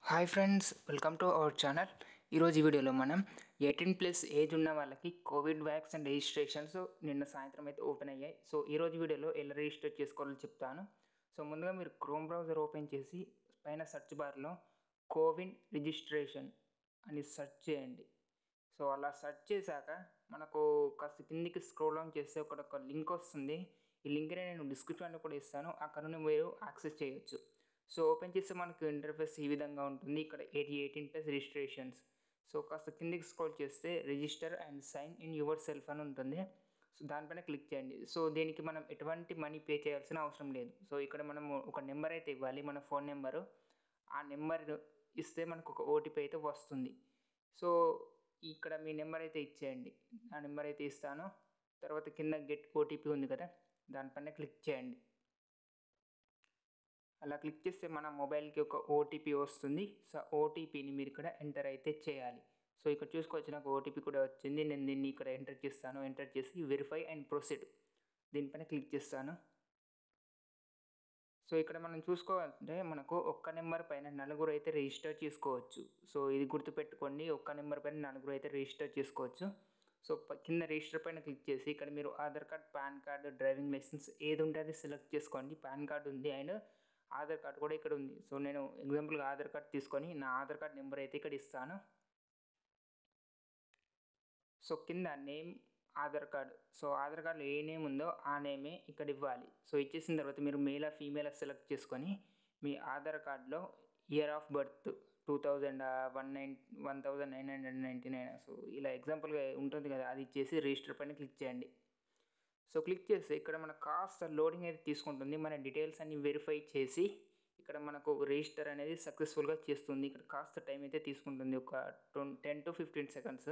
hi friends welcome to our channel ఈరోజు ఈ వీడియోలో మనం ఎయిటీన్ ప్లస్ ఏజ్ ఉన్న వాళ్ళకి కోవిడ్ వ్యాక్సిన్ రిజిస్ట్రేషన్స్ నిన్న సాయంత్రం అయితే ఓపెన్ అయ్యాయి సో ఈరోజు వీడియోలో ఎలా రిజిస్టర్ చేసుకోవాలో చెప్తాను సో ముందుగా మీరు క్రోమ్ బ్రౌజర్ ఓపెన్ చేసి పైన సెర్చ్ బార్లో కోవిన్ రిజిస్ట్రేషన్ అని సెర్చ్ చేయండి సో అలా సెర్చ్ చేశాక మనకు కాస్త కిందికి స్క్రోల్ ఆన్ చేస్తే ఒక ఒక లింక్ వస్తుంది ఈ లింక్ని నేను డిస్క్రిప్షన్లో కూడా ఇస్తాను అక్కడ నుండి మీరు యాక్సెస్ చేయొచ్చు సో ఓపెన్ చేస్తే మనకు ఇంటర్ఫేస్ ఈ విధంగా ఉంటుంది ఇక్కడ eighty eighteen plus registrations so కాస్త కిందికి స్క్రోల్ చేస్తే register and sign in yourself అని ఉంటుంది సో దానిపైన క్లిక్ చేయండి సో దీనికి మనం ఎటువంటి మనీ పే చేయాల్సిన అవసరం లేదు సో ఇక్కడ మనము ఒక నెంబర్ అయితే ఇవ్వాలి మన ఫోన్ నెంబరు ఆ నెంబర్ ఇస్తే మనకు ఒక ఓటీపీ అయితే వస్తుంది సో ఇక్కడ మీ నెంబర్ అయితే ఇచ్చేయండి ఆ నెంబర్ అయితే ఇస్తాను తర్వాత కింద గెట్ ఓటీపీ ఉంది కదా దానిపైన క్లిక్ చేయండి అలా క్లిక్ చేస్తే మన మొబైల్కి ఒక ఓటీపీ వస్తుంది సో ఓటీపీని మీరు ఇక్కడ ఎంటర్ అయితే చేయాలి సో ఇక్కడ చూసుకోవచ్చు నాకు ఓటీపీ కూడా వచ్చింది నేను దీన్ని ఇక్కడ ఎంటర్ చేస్తాను ఎంటర్ చేసి వెరిఫై అండ్ ప్రొసీడ్ దీనిపైన క్లిక్ చేస్తాను సో ఇక్కడ మనం చూసుకోవాలంటే మనకు ఒక్క నెంబర్ పైన నలుగురు అయితే రిజిస్టర్ చేసుకోవచ్చు సో ఇది గుర్తుపెట్టుకోండి ఒక్క నెంబర్ పైన నలుగురు అయితే రిజిస్టర్ చేసుకోవచ్చు సో కింద రిజిస్టర్ పైన క్లిక్ చేసి ఇక్కడ మీరు Aadhaar card PAN card driving licence ఏది ఉంటే అది సెలెక్ట్ చేసుకోండి పాన్ కార్డ్ ఉంది అండ్ ఆధార్ కార్డ్ కూడా ఇక్కడ ఉంది సో నేను ఎగ్జాంపుల్గా ఆధార్ కార్డ్ తీసుకొని నా ఆధార్ కార్డ్ నెంబర్ అయితే ఇక్కడ ఇస్తాను సో కింద name Aadhaar card so Aadhaar కార్డులో ఏ నేమ్ ఉందో ఆ నేమే ఇక్కడ ఇవ్వాలి సో ఇచ్చేసిన తర్వాత మీరు మేలా ఫీమేలా సెలెక్ట్ చేసుకొని మీ ఆధార్ కార్డులో year of birth two thousand one nine one thousand nine hundred ninety nine so ఇలా ఎగ్జాంపుల్గా ఉంటుంది కదా అది ఇచ్చేసి రిజిస్టర్ పైన క్లిక్ చేయండి సో క్లిక్ చేస్తే ఇక్కడ మనకు కాస్త లోడింగ్ అయితే తీసుకుంటుంది మన డీటెయిల్స్ అన్ని వెరిఫై చేసి ఇక్కడ మనకు రిజిస్టర్ అనేది సక్సెస్ఫుల్గా చేస్తుంది ఇక్కడ కాస్త టైం అయితే తీసుకుంటుంది ఒక ట్వం ten to fifteen seconds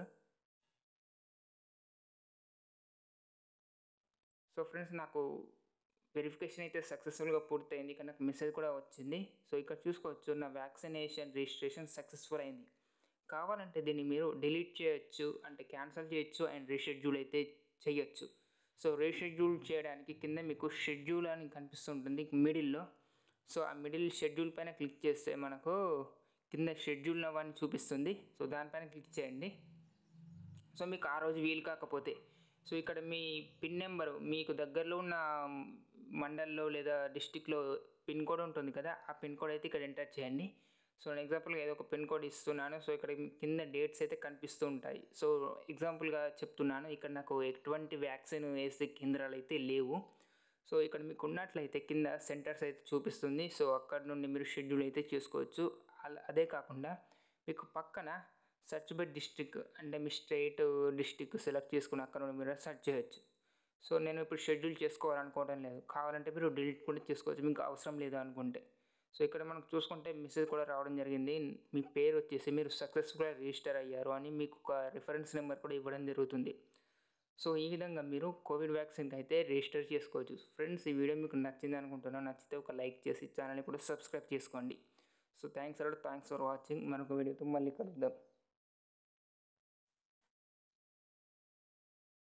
so friends నాకు వెరిఫికేషన్ అయితే సక్సెస్ఫుల్గా పూర్తయింది ఇక్కడ నాకు మెసేజ్ కూడా వచ్చింది సో ఇక్కడ చూసుకోవచ్చు నా వ్యాక్సినేషన్ రిజిస్ట్రేషన్ సక్సెస్ఫుల్ అయింది కావాలంటే దీన్ని మీరు డిలీట్ చేయొచ్చు అంటే క్యాన్సిల్ చేయొచ్చు అండ్ రీషెడ్యూల్ అయితే చేయొచ్చు సో రీషెడ్యూల్ చేయడానికి కింద మీకు షెడ్యూల్ అని కనిపిస్తుంటుంది మిడిల్లో సో ఆ మిడిల్ షెడ్యూల్ పైన క్లిక్ చేస్తే మనకు కింద షెడ్యూల్ అవన్నీ చూపిస్తుంది సో దానిపైన క్లిక్ చేయండి సో మీకు ఆ రోజు వీలు కాకపోతే సో ఇక్కడ మీ పిన్ నెంబరు మీకు దగ్గరలో ఉన్న మండల్లో లేదా డిస్టిక్లో పిన్ కోడ్ ఉంటుంది కదా ఆ పిన్ కోడ్ అయితే ఇక్కడ ఎంటర్ చేయండి సో నేను ఎగ్జాంపుల్గా ఏదో ఒక పిన్ కోడ్ ఇస్తున్నాను సో ఇక్కడ కింద డేట్స్ అయితే కనిపిస్తూ ఉంటాయి సో ఎగ్జాంపుల్గా చెప్తున్నాను ఇక్కడ నాకు ఎటువంటి వ్యాక్సిన్ వేసే కేంద్రాలు అయితే లేవు సో ఇక్కడ మీకు ఉన్నట్లయితే కింద సెంటర్స్ అయితే చూపిస్తుంది సో అక్కడ నుండి మీరు షెడ్యూల్ అయితే చేసుకోవచ్చు అలా అదే కాకుండా మీకు పక్కన సెర్చ్ బై డిస్టిక్ అంటే మీ స్టేట్ డిస్టిక్ సెలెక్ట్ చేసుకుని అక్కడ నుండి మీరు సెర్చ్ చేయొచ్చు సో నేను ఇప్పుడు షెడ్యూల్ చేసుకోవాలనుకోవడం లేదు కావాలంటే మీరు డిలీట్ కూడా చేసుకోవచ్చు మీకు అవసరం లేదు అనుకుంటే సో ఇక్కడ మనం చూసుకుంటే మెసేజ్ కూడా రావడం జరిగింది మీ పేరు వచ్చేసి మీరు సక్సెస్ఫుల్గా రిజిస్టర్ అయ్యారు అని మీకు ఒక రిఫరెన్స్ నెంబర్ కూడా ఇవ్వడం జరుగుతుంది సో ఈ విధంగా మీరు కోవిడ్ వ్యాక్సిన్కి అయితే రిజిస్టర్ చేసుకోవచ్చు ఫ్రెండ్స్ ఈ వీడియో మీకు నచ్చింది అనుకుంటున్నాను నచ్చితే ఒక లైక్ చేసి ఛానల్ని కూడా సబ్స్క్రైబ్ చేసుకోండి so thanks a lot thanks for watching మరొక వీడియోతో మళ్ళీ కలుద్దాం